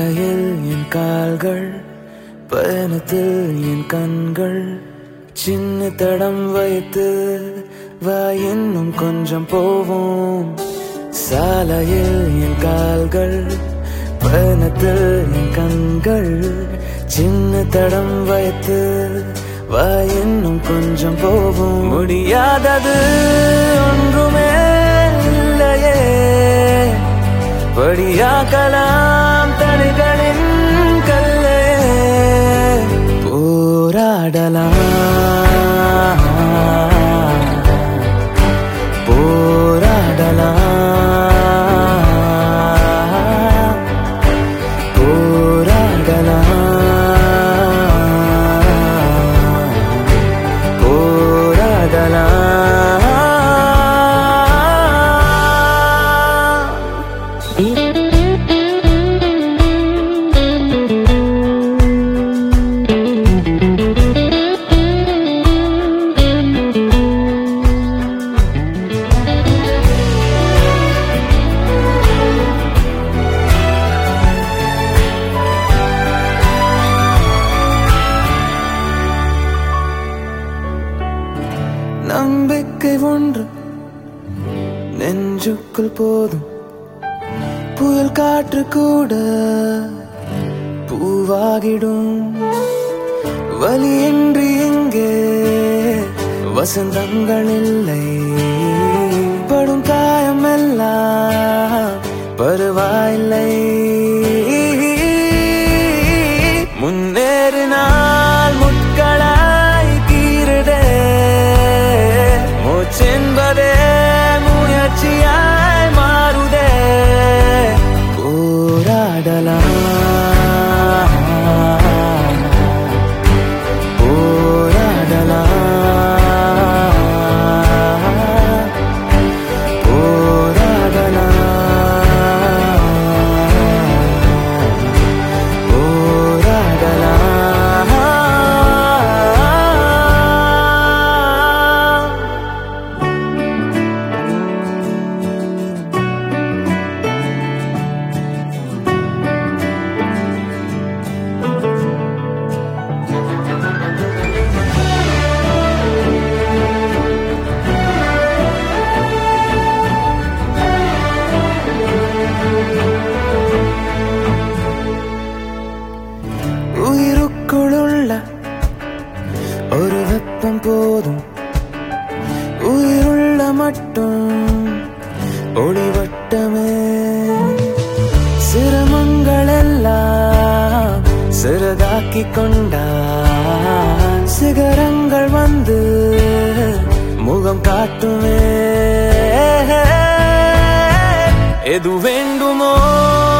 சாலையில் என் கால்கள் பயணத்தில் என் கண்கள் சின்ன தடம் வைத்து வா இன்னும் கொஞ்சம் போவோம் சாலையில் என் கால்கள் பயணத்தில் என் கண்கள் சின்ன தடம் வைத்து வா இன்னும் கொஞ்சம் போவோம் முடியாதது ஒன்றுமே இல்லையே படியாக்கலாம் தடைகளின் கல்லே போராடலாம் போராடலாம் போராடலாம் போராடலாம் நம்பிக்கை ஒன்று நெஞ்சுக்குள் போதும் புயல் காற்று கூட பூவாகிடும் வலியின்றி இங்கே வசந்தங்கள் இல்லை படும் காயம் எல்லாம் பருவாயில்லை முன்னேறினால் முட்களாய் கீறுதே மூச்சென்பதே முயற்சியாய் மாறுதே போராடலாம் போராடலாம் போராடலாம் போராடலாம் உயிருக்குள்ள ஒரு வெப்பம் போதும் உயிருள்ள மட்டும் ஒளிவட்டமே சிரமங்கள் எல்லாம் சிறகாக்கி கொண்டான் சிகரங்கள் வந்து முகம் காட்டுமே எது வேண்டுமோ